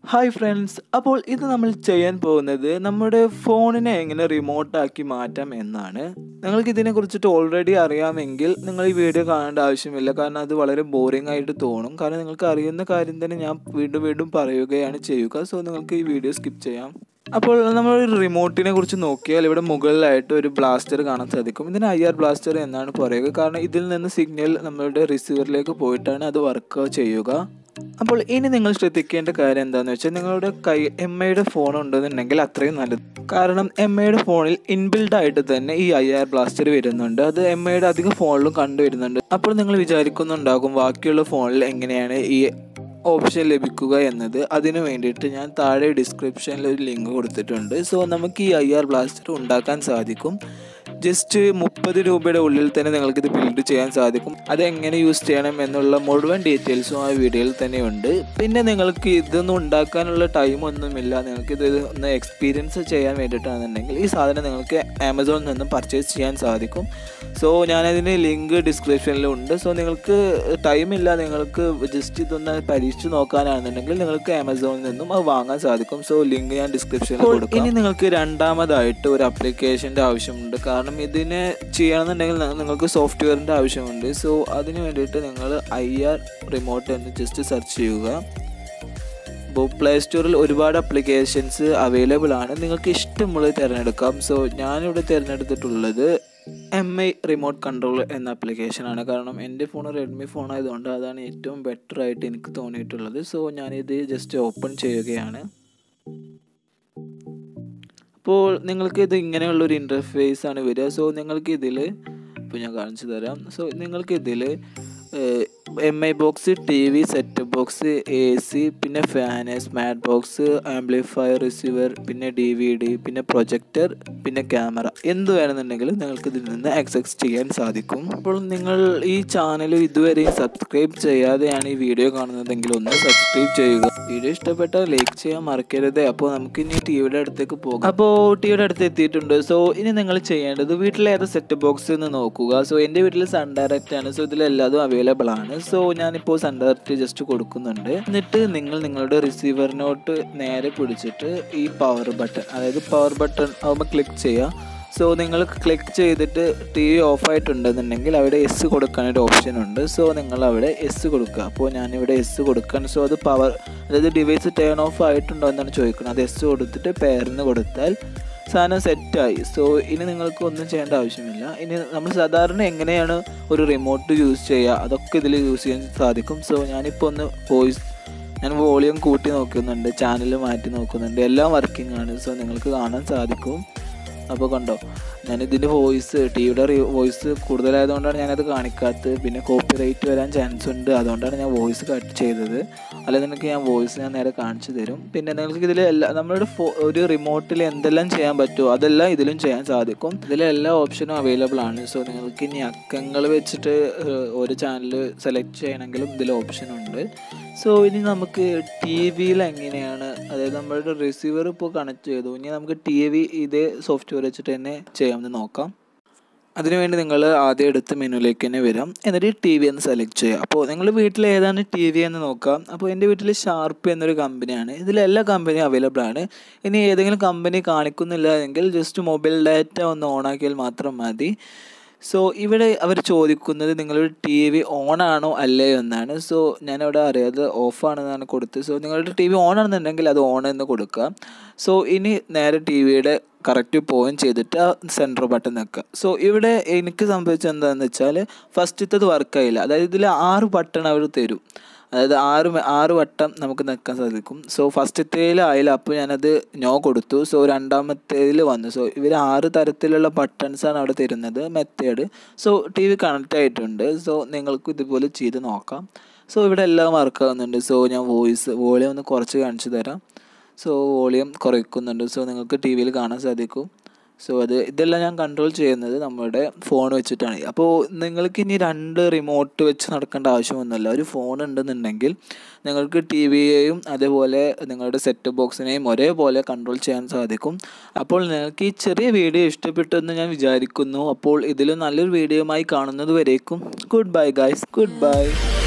hi friends അപ്പോൾ ഇത് നമ്മൾ ചെയ്യാൻ പോകുന്നത് നമ്മുടെ ഫോണിനെ എങ്ങനെ റിമോട്ടാക്കി മാറ്റാം എന്നാണ് നിങ്ങൾക്ക് ഇതിനെ കുറിച്ചിട്ട് ഓൾറെഡി അറിയാമെങ്കിൽ നിങ്ങൾ ഈ വീഡിയോ കാണേണ്ട ആവശ്യമില്ല കാരണം അത് വളരെ ബോറിംഗ് ആയിട്ട് തോന്നും കാരണം നിങ്ങൾക്ക് അറിയുന്ന കാര്യം തന്നെ ഞാൻ വീണ്ടും വീണ്ടും പറയുകയാണ് ചെയ്യുക സോ നിങ്ങൾക്ക് ഈ വീഡിയോ സ്കിപ്പ് ചെയ്യാം അപ്പോൾ നമ്മൾ ഒരു റിമോട്ടിനെ കുറിച്ച് നോക്കിയാൽ ഇവിടെ മുകളിലായിട്ട് ഒരു ബ്ലാസ്റ്റർ കാണാൻ സാധിക്കും ഇതിന് ഐ ആർ ബ്ലാസ്റ്റർ എന്നാണ് പറയുക കാരണം ഇതിൽ നിന്ന് സിഗ്നൽ നമ്മളുടെ റിസീവറിലേക്ക് പോയിട്ടാണ് അത് വർക്ക് ചെയ്യുക അപ്പോൾ ഇനി നിങ്ങൾ ശ്രദ്ധിക്കേണ്ട കാര്യം എന്താണെന്ന് വെച്ചാൽ നിങ്ങളുടെ കൈ എം ഐയുടെ ഫോൺ ഉണ്ടെന്നുണ്ടെങ്കിൽ അത്രയും നല്ലത് കാരണം എം ഐയുടെ ഫോണിൽ ഇൻബിൽഡ് ആയിട്ട് തന്നെ ഈ ഐ ആർ ബ്ലാസ്റ്റർ വരുന്നുണ്ട് അത് എം ഐയുടെ അധിക ഫോണിലും കണ്ടുവരുന്നുണ്ട് അപ്പോൾ നിങ്ങൾ വിചാരിക്കുന്നുണ്ടാകും ബാക്കിയുള്ള ഫോണിൽ എങ്ങനെയാണ് ഈ ഓപ്ഷൻ ലഭിക്കുക എന്നത് അതിനു വേണ്ടിയിട്ട് ഞാൻ താഴെ ഡിസ്ക്രിപ്ഷനിൽ ഒരു ലിങ്ക് കൊടുത്തിട്ടുണ്ട് സോ നമുക്ക് ഈ ഐ ആർ ബ്ലാസ്റ്റർ ഉണ്ടാക്കാൻ സാധിക്കും ജസ്റ്റ് മുപ്പത് രൂപയുടെ ഉള്ളിൽ തന്നെ നിങ്ങൾക്കിത് ബിൽഡ് ചെയ്യാൻ സാധിക്കും അത് എങ്ങനെ യൂസ് ചെയ്യണം എന്നുള്ള മുഴുവൻ ഡീറ്റെയിൽസും ആ വീഡിയോയിൽ തന്നെയുണ്ട് പിന്നെ നിങ്ങൾക്ക് ഇതൊന്നും ഉണ്ടാക്കാനുള്ള ടൈമൊന്നുമില്ല നിങ്ങൾക്ക് ഇത് ഒന്ന് എക്സ്പീരിയൻസ് ചെയ്യാൻ വേണ്ടിയിട്ടാണെന്നുണ്ടെങ്കിൽ ഈ സാധനം നിങ്ങൾക്ക് ആമസോണിൽ നിന്നും പർച്ചേസ് ചെയ്യാൻ സാധിക്കും സോ ഞാനതിന് ലിങ്ക് ഡിസ്ക്രിപ്ഷനിലുണ്ട് സോ നിങ്ങൾക്ക് ടൈമില്ല നിങ്ങൾക്ക് ജസ്റ്റ് ഇതൊന്ന് പരീക്ഷിച്ച് നോക്കാനാണെന്നുണ്ടെങ്കിൽ നിങ്ങൾക്ക് ആമസോണിൽ നിന്നും അത് വാങ്ങാൻ സാധിക്കും സോ ലിങ്ക് ഞാൻ ഡിസ്ക്രിപ്ഷനിൽ കൊടുക്കാം ഇനി നിങ്ങൾക്ക് രണ്ടാമതായിട്ട് ഒരു അപ്ലിക്കേഷൻ്റെ ആവശ്യമുണ്ട് കാരണം ഇതിന് ചെയ്യണമെന്നുണ്ടെങ്കിൽ നിങ്ങൾക്ക് സോഫ്റ്റ്വെയറിൻ്റെ ആവശ്യമുണ്ട് സോ അതിന് വേണ്ടിയിട്ട് നിങ്ങൾ ഐ ആർ റിമോട്ട് എന്ന് ജസ്റ്റ് സെർച്ച് ചെയ്യുക ഇപ്പോൾ പ്ലേ സ്റ്റോറിൽ ഒരുപാട് അപ്ലിക്കേഷൻസ് അവൈലബിൾ ആണ് നിങ്ങൾക്ക് ഇഷ്ടമുള്ളത് തിരഞ്ഞെടുക്കാം സോ ഞാനിവിടെ തിരഞ്ഞെടുത്തിട്ടുള്ളത് എം ഐ റിമോട്ട് കൺട്രോൾ എന്ന ആപ്ലിക്കേഷനാണ് കാരണം എൻ്റെ ഫോൺ റെഡ്മി ഫോൺ ആയതുകൊണ്ട് അതാണ് ഏറ്റവും ബെറ്റർ ആയിട്ട് എനിക്ക് തോന്നിയിട്ടുള്ളത് സോ ഞാനിത് ജസ്റ്റ് ഓപ്പൺ ചെയ്യുകയാണ് അപ്പോൾ നിങ്ങൾക്ക് ഇത് ഇങ്ങനെയുള്ളൊരു ഇൻ്റർഫേസ് ആണ് വരിക സോ നിങ്ങൾക്ക് ഇതിൽ ഇപ്പോൾ ഞാൻ കാണിച്ചു തരാം സോ നിങ്ങൾക്ക് ഇതിൽ M I box T V set box A C പിന്നെ fan smart box amplifier receiver പിന്നെ ഡി വി ഡി പിന്നെ പ്രൊജക്ടർ പിന്നെ ക്യാമറ എന്ത് വേണമെന്നുണ്ടെങ്കിലും നിങ്ങൾക്ക് ഇതിൽ നിന്ന് ആക്സസ് ചെയ്യാൻ സാധിക്കും അപ്പോൾ നിങ്ങൾ ഈ ചാനൽ ഇതുവരെയും സബ്സ്ക്രൈബ് ചെയ്യാതെയാണ് ഈ വീഡിയോ കാണുന്നതെങ്കിൽ ഒന്ന് സബ്സ്ക്രൈബ് ചെയ്യുക വീഡിയോ ഇഷ്ടപ്പെട്ടാൽ ലൈക്ക് ചെയ്യാൻ മറക്കരുത് അപ്പോൾ നമുക്ക് ഇനി ടി വിയുടെ അടുത്തേക്ക് പോകാം അപ്പോൾ ടിവിയുടെ അടുത്ത് എത്തിയിട്ടുണ്ട് സോ ഇനി നിങ്ങൾ ചെയ്യേണ്ടത് വീട്ടിലെ ഏത് സെറ്റ് ബോക്സ് എന്ന് നോക്കുക സോ എൻ്റെ വീട്ടിൽ സൺ ഡയറക്റ്റ് ആണ് സോ ഇതിലെല്ലാതും അവൈലബിൾ ആണ് സോ ഞാനിപ്പോൾ സൺ ഡയറക്റ്റ് ജസ്റ്റ് കൊടുക്കുന്നുണ്ട് എന്നിട്ട് നിങ്ങൾ നിങ്ങളുടെ റിസീവറിനോട്ട് നേരെ പിടിച്ചിട്ട് ഈ പവർ ബട്ടൺ അതായത് പവർ ബട്ടൺ ആകുമ്പോൾ ക്ലിക്ക് ചെയ്യുക സോ നിങ്ങൾ ക്ലിക്ക് ചെയ്തിട്ട് ടി വി ഓഫ് ആയിട്ടുണ്ടെന്നുണ്ടെങ്കിൽ അവിടെ എസ് കൊടുക്കാൻ ഒരു ഓപ്ഷൻ ഉണ്ട് സോ നിങ്ങൾ അവിടെ എസ് കൊടുക്കുക അപ്പോൾ ഞാനിവിടെ എസ് കൊടുക്കാൻ സോ അത് പവർ അതായത് ഡിവൈസ് ടേൺ ഓഫ് ആയിട്ടുണ്ടോ എന്നാണ് ചോദിക്കുന്നത് അത് എസ് കൊടുത്തിട്ട് പേരിന് കൊടുത്താൽ സാധനം സെറ്റായി സോ ഇനി നിങ്ങൾക്ക് ഒന്നും ചെയ്യേണ്ട ആവശ്യമില്ല ഇനി നമ്മൾ സാധാരണ എങ്ങനെയാണ് ഒരു റിമോട്ട് യൂസ് ചെയ്യുക അതൊക്കെ ഇതിൽ യൂസ് ചെയ്യാൻ സാധിക്കും സോ ഞാനിപ്പോൾ ഒന്ന് വോയിസ് ഞാൻ വോളിയം കൂട്ടി നോക്കുന്നുണ്ട് ചാനൽ മാറ്റി നോക്കുന്നുണ്ട് എല്ലാം വർക്കിംഗ് ആണ് സോ നിങ്ങൾക്ക് കാണാൻ സാധിക്കും അപ്പോൾ കണ്ടോ ഞാൻ ഇതിൻ്റെ വോയിസ് ടിവിയുടെ വോയിസ് കൂടുതലായതുകൊണ്ടാണ് ഞാനത് കാണിക്കാത്തത് പിന്നെ കോപ്പി റൈറ്റ് വരാൻ ചാൻസ് ഉണ്ട് അതുകൊണ്ടാണ് ഞാൻ വോയിസ് കട്ട് ചെയ്തത് അല്ലെങ്കിൽ നിങ്ങൾക്ക് ഞാൻ വോയിസ് ഞാൻ നേരെ കാണിച്ചു തരും പിന്നെ നിങ്ങൾക്ക് ഇതിൽ എല്ലാ നമ്മളുടെ ഫോ ഒരു റിമോട്ടിൽ എന്തെല്ലാം ചെയ്യാൻ പറ്റുമോ അതെല്ലാം ഇതിലും ചെയ്യാൻ സാധിക്കും ഇതിൽ എല്ലാ ഓപ്ഷനും അവൈലബിൾ ആണ് സോ നിങ്ങൾക്ക് ഇനി അക്കങ്ങൾ വെച്ചിട്ട് ഒരു ചാനൽ സെലക്ട് ചെയ്യണമെങ്കിലും ഇതിൽ ഓപ്ഷൻ ഉണ്ട് സോ ഇനി നമുക്ക് ടി വിയിൽ എങ്ങനെയാണ് അതായത് നമ്മളുടെ റിസീവർ ഇപ്പോൾ കണക്ട് ചെയ്തു ഇനി നമുക്ക് ടി വി ഇതേ സോഫ്റ്റ്വെയർ വെച്ചിട്ട് തന്നെ ചെയ്യാമെന്ന് നോക്കാം അതിനുവേണ്ടി നിങ്ങൾ ആദ്യം എടുത്ത് മെനുവിലേക്ക് തന്നെ വരാം എന്നിട്ട് ടി വി എന്ന് സെലക്ട് ചെയ്യുക അപ്പോൾ നിങ്ങൾ വീട്ടിൽ ഏതാണ് ടി വി എന്ന് നോക്കാം അപ്പോൾ എൻ്റെ വീട്ടിൽ ഷാർപ്പ് എന്നൊരു കമ്പനിയാണ് ഇതിൽ എല്ലാ കമ്പനിയും അവൈലബിൾ ആണ് ഇനി ഏതെങ്കിലും കമ്പനി കാണിക്കുന്നില്ല എങ്കിൽ ജസ്റ്റ് മൊബൈൽ ഡാറ്റ ഒന്ന് ഓണാക്കിയാൽ മാത്രം മതി സോ ഇവിടെ അവർ ചോദിക്കുന്നത് നിങ്ങളുടെ ടി വി ഓൺ ആണോ അല്ലേ എന്നാണ് സോ ഞാനിവിടെ അറിയാതെ ഓഫ് ആണെന്നാണ് കൊടുത്തത് സോ നിങ്ങളുടെ ടി വി ഓൺ ആണെന്നുണ്ടെങ്കിൽ അത് ഓൺ എന്ന് കൊടുക്കുക സോ ഇനി നേരെ ടി വിയുടെ കറക്റ്റ് പോയിന്റ് ചെയ്തിട്ട് ആ സെൻറ്റർ ബട്ടൺ നിൽക്കുക സോ ഇവിടെ എനിക്ക് സംഭവിച്ചത് എന്താണെന്ന് വെച്ചാൽ ഫസ്റ്റത്തത് വർക്കായില്ല അതായത് ഇതിൽ ആറ് ബട്ടൺ അവർ തരും അതായത് ആറ് ആറ് വട്ടം നമുക്ക് നിൽക്കാൻ സാധിക്കും സോ ഫസ്റ്റത്തേൽ ആയില്ല അപ്പോൾ ഞാനത് നോ കൊടുത്തു സോ രണ്ടാമത്തേതിൽ വന്നു സോ ഇവർ ആറ് തരത്തിലുള്ള ബട്ടൺസാണ് അവിടെ തരുന്നത് method so T V connect ആയിട്ടുണ്ട് സോ നിങ്ങൾക്ക് ഇതുപോലെ ചെയ്ത് നോക്കാം സോ ഇവിടെ എല്ലാം വർക്ക് ആകുന്നുണ്ട് സോ ഞാൻ വോയിസ് വോളിയം ഒന്ന് കുറച്ച് കാണിച്ചു തരാം സോ വോളിയം കുറയ്ക്കുന്നുണ്ട് സോ നിങ്ങൾക്ക് ടി വിയിൽ കാണാൻ സാധിക്കും സോ അത് ഇതെല്ലാം ഞാൻ കൺട്രോൾ ചെയ്യുന്നത് നമ്മുടെ ഫോൺ വെച്ചിട്ടാണ് അപ്പോൾ നിങ്ങൾക്ക് ഇനി രണ്ട് റിമോട്ട് വെച്ച് നടക്കേണ്ട ആവശ്യമൊന്നുമില്ല ഒരു ഫോൺ ഉണ്ടെന്നുണ്ടെങ്കിൽ നിങ്ങൾക്ക് ടി വിയെയും അതേപോലെ നിങ്ങളുടെ സെറ്റ് ബോക്സിനെയും ഒരേപോലെ കൺട്രോൾ ചെയ്യാൻ സാധിക്കും അപ്പോൾ നിങ്ങൾക്ക് ഈ ചെറിയ വീഡിയോ ഇഷ്ടപ്പെട്ടെന്ന് ഞാൻ വിചാരിക്കുന്നു അപ്പോൾ ഇതിൽ നല്ലൊരു വീഡിയോയുമായി കാണുന്നത് വരേക്കും goodbye guys good bye